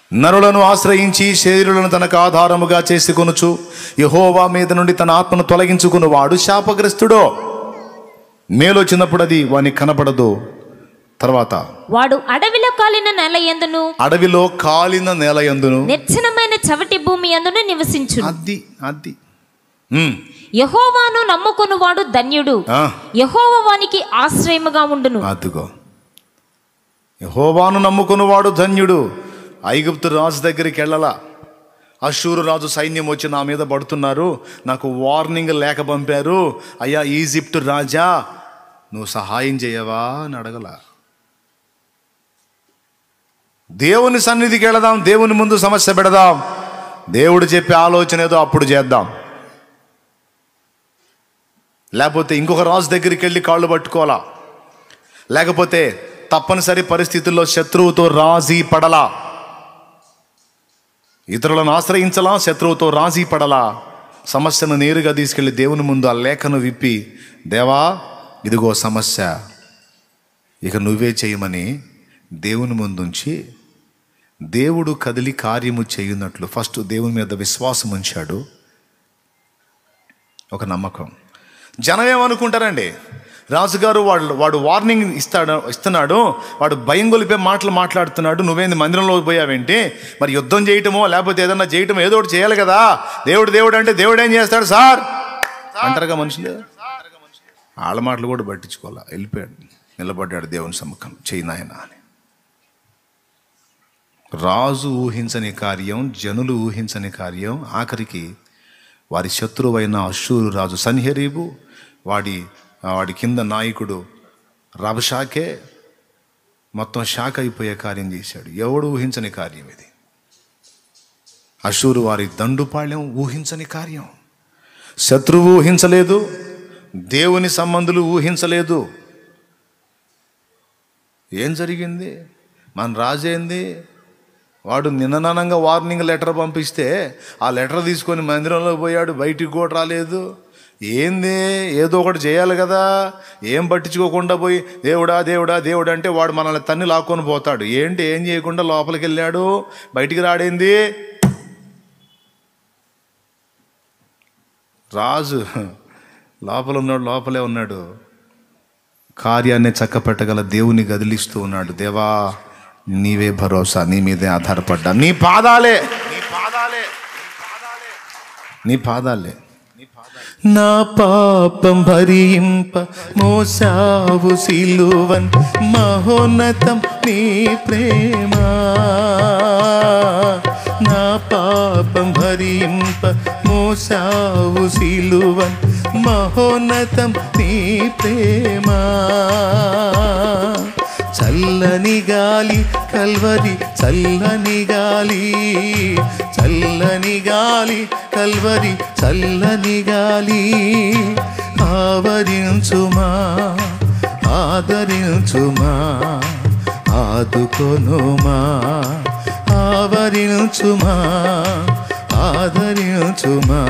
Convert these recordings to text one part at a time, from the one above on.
నరులను ఆశ్రయించి శరీరులను తనకు ఆధారముగా చేసుకొనుచు యహోవా మీద నుండి తన ఆత్మను తొలగించుకున్నవాడు శాపగ్రస్తుడో మేలొచ్చినప్పుడు అది వానికి కనపడదు తర్వాత వాడు అడవిలో కాలిన నెల ఎందును అడవిలో కాలిన నేల యందును నిర్జనమైన చవటి భూమి ఎందును నివసించును అది అది ఉమ్, యహోవాను నమ్ముకునివాడు ధన్యుడు ఆ, యహోవ వానికి ఆశ్రయముగా ఉండును అదుగో యహోవాను నమ్ముకున్నవాడు ధన్యుడు ఐగుప్తు రాజు దగ్గరికి వెళ్ళలా అషూరు రాజు సైన్యం వచ్చి నా మీద పడుతున్నారు నాకు వార్నింగ్ లేక పంపారు అయ్యా ఈజిప్ట్ రాజా నువ్వు సహాయం చేయవా అని అడగల దేవుని సన్నిధికి వెళదాం దేవుని ముందు సమస్య పెడదాం దేవుడు చెప్పే ఆలోచన ఏదో అప్పుడు చేద్దాం లేకపోతే ఇంకొక రాజు దగ్గరికి వెళ్ళి కాళ్ళు పట్టుకోవాలా లేకపోతే తప్పనిసరి పరిస్థితుల్లో శత్రువుతో రాజీ పడలా ఇతరులను ఆశ్రయించలా శత్రువుతో రాజీ పడలా సమస్యను నేరుగా తీసుకెళ్లి దేవుని ముందు ఆ లేఖను విప్పి దేవా ఇదిగో సమస్య ఇక నువ్వే చేయమని దేవుని ముందుంచి దేవుడు కదిలి కార్యము చేయున్నట్లు ఫస్ట్ దేవుని మీద విశ్వాసం ఉంచాడు ఒక నమ్మకం జనం ఏమనుకుంటారండి రాజుగారు వాడు వాడు వార్నింగ్ ఇస్తాడు ఇస్తున్నాడు వాడు భయం గొలిపే మాటలు మాట్లాడుతున్నాడు నువ్వేంది మందిరంలో పోయావేంటి మరి యుద్ధం చేయటమో లేకపోతే ఏదన్నా చేయటమో ఏదో ఒకటి చేయాలి కదా దేవుడు దేవుడు అంటే దేవుడు ఏం చేస్తాడు సార్ అంటారుగా మనుషులు వాళ్ళ మాటలు కూడా పట్టించుకోవాలా వెళ్ళిపోయాడు నిలబడ్డాడు దేవుని సముఖం చేయి నాయన అని రాజు ఊహించని కార్యం జనులు ఊహించని కార్యం ఆఖరికి వారి శత్రువైన అశూరు రాజు సన్హెరీబు వాడి వాడి కింద నాయకుడు రబషాకే మొత్తం షాక్ అయిపోయే కార్యం చేశాడు ఎవడు ఊహించని కార్యం ఇది అశూరు వారి దండుపాళ్యం ఊహించని కార్యం శత్రువు ఊహించలేదు దేవుని సంబంధులు ఊహించలేదు ఏం జరిగింది మన రాజేంది వాడు నిన్ననంగా వార్నింగ్ లెటర్ పంపిస్తే ఆ లెటర్ తీసుకొని మందిరంలో పోయాడు బయటికి కూడా రాలేదు ఏంది ఏదో ఒకటి చేయాలి కదా ఏం పట్టించుకోకుండా పోయి దేవుడా దేవుడా దేవుడా అంటే వాడు మనల్ని తన్ని లాక్కొని పోతాడు ఏంటి ఏం చేయకుండా లోపలికి వెళ్ళాడు బయటికి రాడేంది రాజు లోపల ఉన్నాడు లోపలే ఉన్నాడు కార్యాన్ని చక్కపెట్టగల దేవుని గదిలిస్తూ ఉన్నాడు దేవా నీవే భరోసా నీ మీదే ఆధారపడ్డా నీ పాదాలే నీ పాదాలే నీ పాదాలే నా పాపం భరింప మోసావు సిలువన్ మహోన్నతం నీ ప్రేమ నా పాపం భరింప మోసావు సిలువన్ మహోన్నతం నీ ప్రేమ చల్లని గాలి కల్వరి చల్లని గాలి చల్లని గాలి కల్వరి చల్లని గాలి ఆవరించుమా ఆదరించుమా ఆదుకొనుమా ఆవరించుమా ఆదరించుమా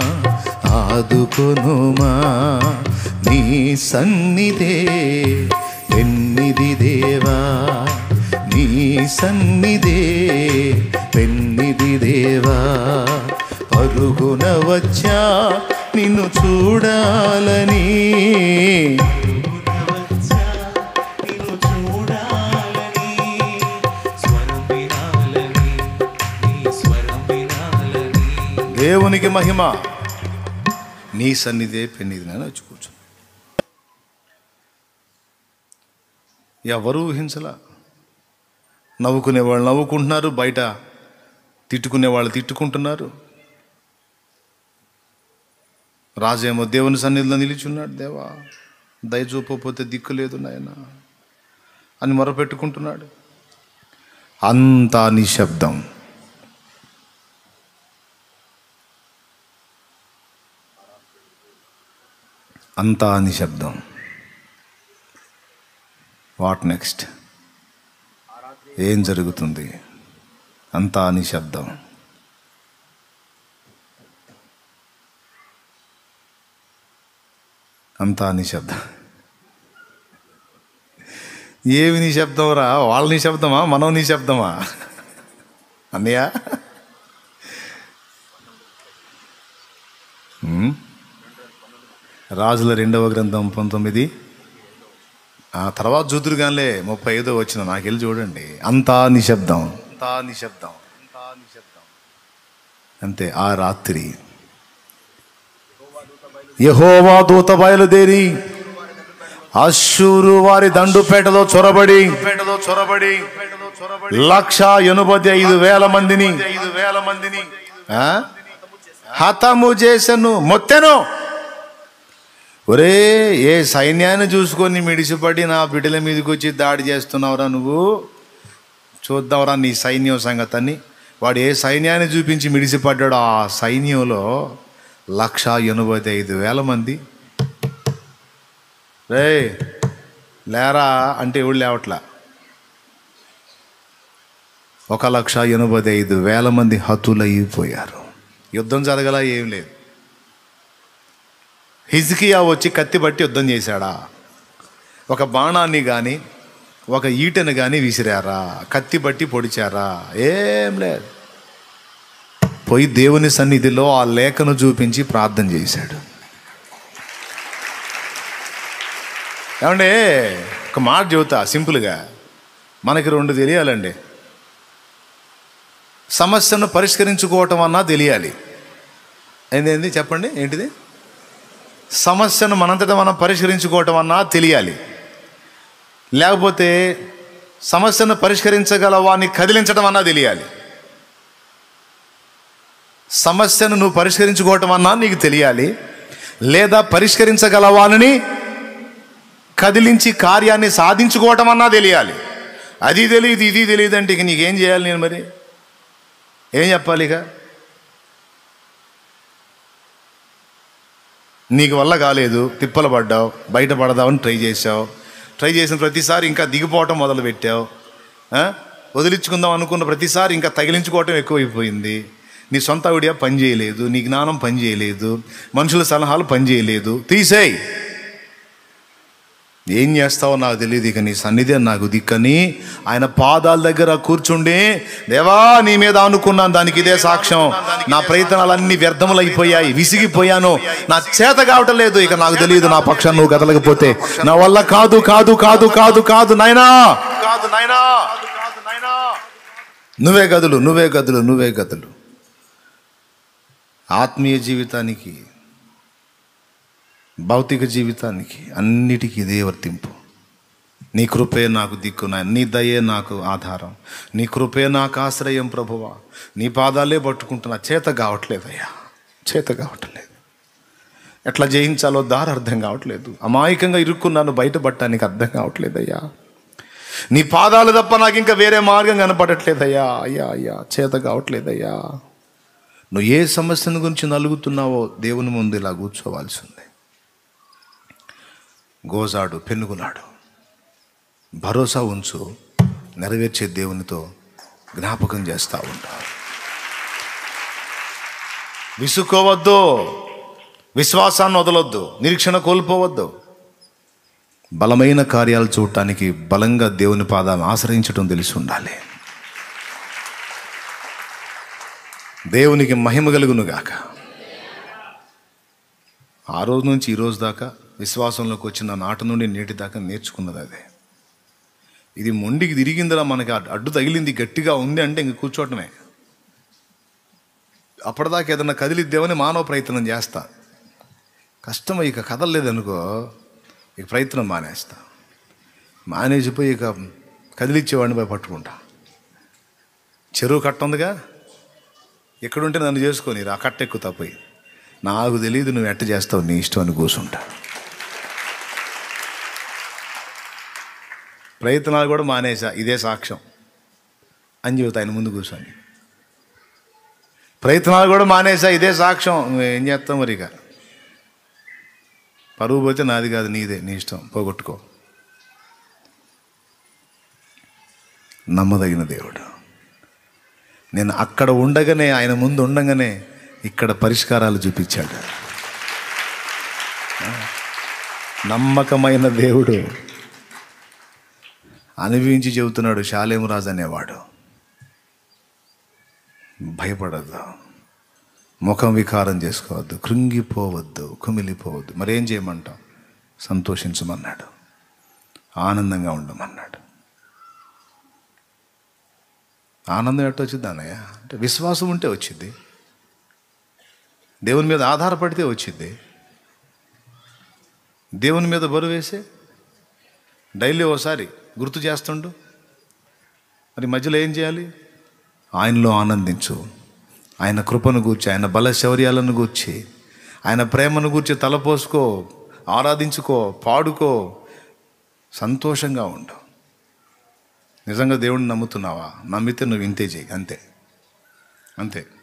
ఆదుకొనుమా నీ సన్నిధే పెన్నిది దేవా నీ సన్నిధే పెన్నిది దేవా పరుగున వచ్చా నిన్ను చూడాలని నిన్ను చూడాలని స్వరం వినాలని నీ స్వరం వినాలని దేవునికి మహిమ నీ సన్నిధే పెన్నిది నేను వచ్చి కూర్చో ఎవరు ఊహించలా నవ్వుకునే వాళ్ళు నవ్వుకుంటున్నారు బయట తిట్టుకునే వాళ్ళు తిట్టుకుంటున్నారు రాజేమో దేవుని సన్నిధిలో నిలిచున్నాడు దేవా దయ చూపకపోతే దిక్కు లేదు నాయన అని మొరపెట్టుకుంటున్నాడు అంతా నిశ్శబ్దం అంతా నిశ్శబ్దం వాట్ నెక్స్ట్ ఏం జరుగుతుంది అంతా నిశ్శబ్దం అంతా నిశ్శబ్దం ఏమి నిశ్శబ్దం రా వాళ్ళ నిశ్శబ్దమా మనం నిశ్శబ్దమా అన్నయ్య ఉమ్. రాజుల రెండవ గ్రంథం పంతొమ్మిది ఆ తర్వాత చూతురు కానిలే ముప్పై ఐదో వచ్చిన నాకు వెళ్ళి చూడండి అంతా నిశ్శబ్దం అంతా నిశ్శబ్దం అంతా నిశ్శబ్దం అంతే ఆ రాత్రి యహోవా దూత బయలుదేరి అశ్షూరు వారి దండుపేటలో చొరబడి పేటలో చొరబడి లక్ష ఎనభై ఐదు వేల మందిని ఐదు వేల మందిని హతము చేసను మొత్తెను ఒరే ఏ సైన్యాన్ని చూసుకొని మిడిసిపడి నా బిడ్డల మీదకి వచ్చి దాడి చేస్తున్నావురా నువ్వు చూద్దాంరా నీ సైన్యం సంగతని వాడు ఏ సైన్యాన్ని చూపించి మిడిసిపడ్డాడో ఆ సైన్యంలో లక్ష ఎనభై ఐదు వేల మంది రే లేరా అంటే ఎవడు లేవట్లా ఒక లక్ష ఎనభై ఐదు వేల మంది హతులైపోయారు యుద్ధం జరగల ఏం లేదు హిజ్కియా వచ్చి కత్తి బట్టి యుద్ధం చేశాడా ఒక బాణాన్ని కానీ ఒక ఈటను కానీ విసిరారా కత్తి బట్టి పొడిచారా ఏం లేదు పోయి దేవుని సన్నిధిలో ఆ లేఖను చూపించి ప్రార్థన చేశాడు ఏమంటే ఒక మాట చెబుతా సింపుల్గా మనకి రెండు తెలియాలండి సమస్యను పరిష్కరించుకోవటం అన్నా తెలియాలి ఏంది చెప్పండి ఏంటిది సమస్యను మనంతటా మనం పరిష్కరించుకోవటం అన్నా తెలియాలి లేకపోతే సమస్యను పరిష్కరించగల వాడిని కదిలించడం అన్నా తెలియాలి సమస్యను నువ్వు పరిష్కరించుకోవటం అన్నా నీకు తెలియాలి లేదా పరిష్కరించగల వాళ్ళని కదిలించి కార్యాన్ని సాధించుకోవటం అన్నా తెలియాలి అది తెలియదు ఇది తెలియదు అంటే ఇక నీకేం చేయాలి నేను మరి ఏం చెప్పాలి ఇక నీకు వల్ల కాలేదు తిప్పలు పడ్డావు బయట పడదామని ట్రై చేసావు ట్రై చేసిన ప్రతిసారి ఇంకా దిగిపోవటం మొదలు పెట్టావు ఆ? వదిలించుకుందాం అనుకున్న ప్రతిసారి ఇంకా తగిలించుకోవటం ఎక్కువైపోయింది నీ సొంత ఐడియా పని చేయలేదు నీ జ్ఞానం పని చేయలేదు మనుషుల సలహాలు పని చేయలేదు తీసేయి ఏం చేస్తావో నాకు తెలియదు ఇక నీ సన్నిధి నాకు దిక్కని ఆయన పాదాల దగ్గర కూర్చుండి దేవా నీ మీద అనుకున్నాను దానికి ఇదే సాక్ష్యం నా ప్రయత్నాలన్నీ వ్యర్థములైపోయాయి విసిగిపోయాను నా చేత కావటం లేదు ఇక నాకు తెలియదు నా పక్షాన్ని నువ్వు కదలకపోతే నా వల్ల కాదు కాదు కాదు కాదు కాదు నాయనా కాదు నాయనా నువ్వే గదులు నువ్వే గదులు నువ్వే గదులు ఆత్మీయ జీవితానికి భౌతిక జీవితానికి అన్నిటికీ ఇదే వర్తింపు నీ కృపే నాకు దిక్కు నా నీ దయే నాకు ఆధారం నీ కృపే నాకు ఆశ్రయం ప్రభువా నీ పాదాలే పట్టుకుంటున్నా చేత కావట్లేదయ్యా చేత కావట్లేదు ఎట్లా జయించాలో దారి అర్థం కావట్లేదు అమాయకంగా ఇరుక్కున్నాను బయటపడటానికి అర్థం కావట్లేదయ్యా నీ పాదాలు తప్ప నాకు ఇంకా వేరే మార్గం కనపడట్లేదయ్యా అయ్యా అయ్యా చేత కావట్లేదయ్యా నువ్వు ఏ సమస్యను గురించి నలుగుతున్నావో దేవుని ముందు ఇలా కూర్చోవాల్సి ఉంది గోజాడు పెనుగులాడు భరోసా ఉంచు నెరవేర్చే దేవునితో జ్ఞాపకం చేస్తూ ఉంటావు విసుక్కోవద్దు విశ్వాసాన్ని వదలొద్దు నిరీక్షణ కోల్పోవద్దు బలమైన కార్యాలు చూడటానికి బలంగా దేవుని పాదాలను ఆశ్రయించడం తెలిసి ఉండాలి దేవునికి మహిమ కలుగును గాక ఆ రోజు నుంచి ఈ రోజు దాకా విశ్వాసంలోకి వచ్చిన నాటి నుండి నేటి దాకా నేర్చుకున్నది అదే ఇది మొండికి తిరిగిందిరా మనకి అడ్- అడ్డు తగిలింది గట్టిగా ఉంది అంటే ఇంక కూర్చోవటమే అప్పటిదాకా ఏదన్నా కదిలిద్దామని మానవ ప్రయత్నం చేస్తా కష్టం ఇక కదలలేదనుకో ఇక ప్రయత్నం మానేస్తా మానేసిపోయి ఇక కదిలిచ్చేవాడిని పోయి పట్టుకుంటా చెరువు కట్ట ఉందిగా ఎక్కడుంటే నన్ను చేసుకొని ఆ కట్ట ఎక్కువ తప్పయి నాకు తెలియదు నువ్వు ఎట్ట చేస్తావు నీ ఇష్టం అని కూర్చుంటా ప్రయత్నాలు కూడా మానేసా ఇదే సాక్ష్యం అని చెబుతా ఆయన ముందు కూర్చొని ప్రయత్నాలు కూడా మానేసా ఇదే సాక్ష్యం నువ్వేం చేస్తావు మరి ఇక పరువు పోతే నాది కాదు నీదే నీ ఇష్టం పోగొట్టుకో నమ్మదగిన దేవుడు నేను అక్కడ ఉండగానే ఆయన ముందు ఉండగానే ఇక్కడ పరిష్కారాలు చూపించాడు నమ్మకమైన దేవుడు అనుభవించి చెబుతున్నాడు శాలేమురాజు అనేవాడు భయపడద్దు ముఖం వికారం చేసుకోవద్దు కృంగిపోవద్దు కుమిలిపోవద్దు మరేం చేయమంటాం సంతోషించమన్నాడు ఆనందంగా ఉండమన్నాడు ఆనందం ఎట్ట వచ్చింది అన్నయ్య అంటే విశ్వాసం ఉంటే వచ్చింది దేవుని మీద ఆధారపడితే వచ్చింది దేవుని మీద బరువు వేసే డైలీ ఓసారి గుర్తు చేస్తుండు మరి మధ్యలో ఏం చేయాలి ఆయనలో ఆనందించు ఆయన కృపను గూర్చి ఆయన బల శౌర్యాలను గూర్చి ఆయన ప్రేమను గూర్చి తలపోసుకో ఆరాధించుకో పాడుకో సంతోషంగా ఉండు నిజంగా దేవుడిని నమ్ముతున్నావా నమ్మితే నువ్వు ఇంతే చేయి అంతే అంతే